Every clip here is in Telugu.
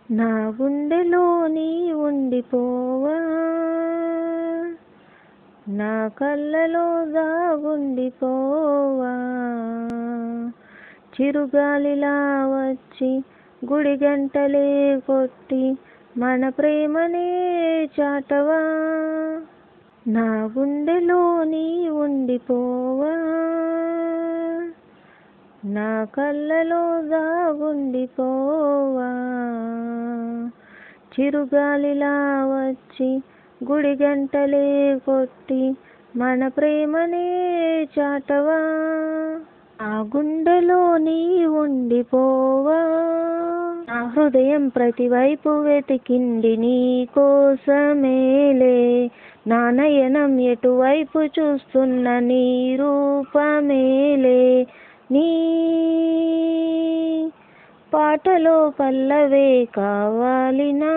నా గుండెలో నీ ఉండిపోవా నా కళ్ళలో దాగుండిపోవా చిరుగాలిలా వచ్చి గుడి గంటలే కొట్టి మన ప్రేమనే చాటవా నా గుండెలో నీ ఉండిపోవా నా కళ్ళలో దాగుండిపోవా చిరుగాలిలా వచ్చి గుడి గంటలే కొట్టి మన ప్రేమనే చాటవా ఆ గుండెలో నీ ఉండిపోవా నా హృదయం ప్రతివైపు వెతికింది నీ కోసమేలే నా నయనం ఎటువైపు చూస్తున్న నీ రూపమేలే నీ పాటలో పల్లవే కావాలినా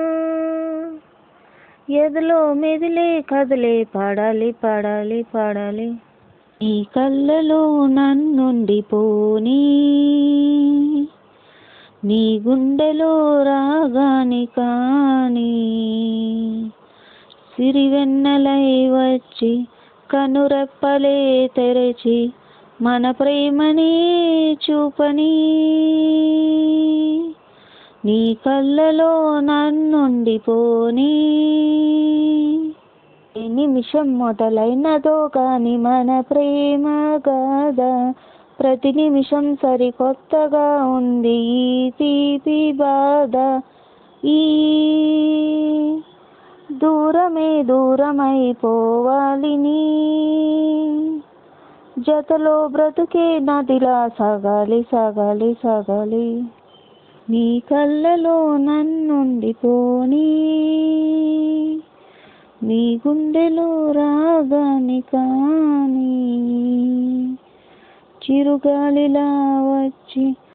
ఎదలో మెదిలే కదలే పాడాలి పాడాలి పాడాలి నీ కళ్ళలో నన్నుండిపోని నీ గుండెలో రాగాని కానీ సిరివెన్నెలై వచ్చి కనురెప్పలే తెరచి మన ప్రేమని చూపని నీ కళ్ళలో నన్నుండిపోని ఏ నిమిషం మొదలైనదో కాని మన ప్రేమ గాథ ప్రతి నిమిషం సరికొత్తగా ఉంది ఈ తీపి బాధ ఈ దూరమే దూరమైపోవాలి నీ జతలో బ్రతుకే నదిలా సాగాలి సాగాలి సాగాలి నీ కళ్ళలో నన్నుండిపోని నీ గుండెలో రాగాని కానీ చిరుగాలిలా వచ్చి